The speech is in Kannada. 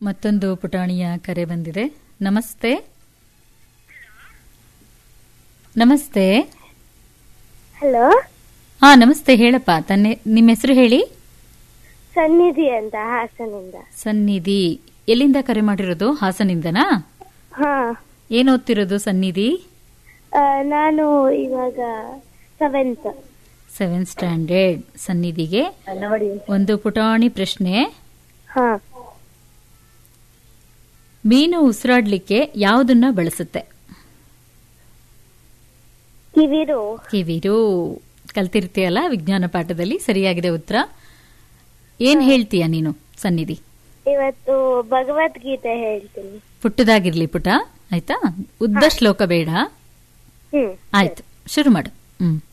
ಮತ್ತೊಂದು ಪುಟಾಣಿಯ ಕರೆ ಬಂದಿದೆ ನಮಸ್ತೆ ನಮಸ್ತೆ ಹಲೋ ಹಾ ನಮಸ್ತೆ ಹೇಳಪ್ಪ ತನ್ನೆ ನಿಮ್ಮ ಹೆಸರು ಹೇಳಿ ಸನ್ನಿಧಿ ಅಂತ ಹಾಸನಿಂದ ಸನ್ನಿಧಿ ಎಲ್ಲಿಂದ ಕರೆ ಮಾಡಿರೋದು ಹಾಸನಿಂದನಾ ಹಾ ಏನ್ ಓದ್ತಿರೋದು ಸನ್ನಿಧಿ ಆ, ನಾನು ಇವಾಗ ಸೆವೆಂತ್ ಸೆವೆನ್ ಸ್ಟ್ಯಾಂಡರ್ಡ್ ಸನ್ನಿಧಿಗೆ ಒಂದು ಪುಟಾಣಿ ಪ್ರಶ್ನೆ ಹಾ ಮೀನು ಉಸಿರಾಡ್ಲಿಕ್ಕೆ ಯಾವುದನ್ನ ಬಳಸುತ್ತೆ ಕಿವಿರು ಕಿವಿರು ಕಲ್ತಿರ್ತೀಯಲ್ಲ ವಿಜ್ಞಾನ ಪಾಠದಲ್ಲಿ ಸರಿಯಾಗಿದೆ ಉತ್ತರ ಏನ್ ಹೇಳ್ತೀಯ ನೀನು ಸನ್ನಿಧಿ ಇವತ್ತು ಭಗವದ್ಗೀತೆ ಹೇಳ್ತೀನಿ ಪುಟ್ಟದಾಗಿರ್ಲಿ ಪುಟ ಆಯ್ತಾ ಉದ್ದ ಶ್ಲೋಕ ಬೇಡ ಹ್ಮ್ ಆಯ್ತು ಶುರು ಮಾಡು ಹ್ಮ್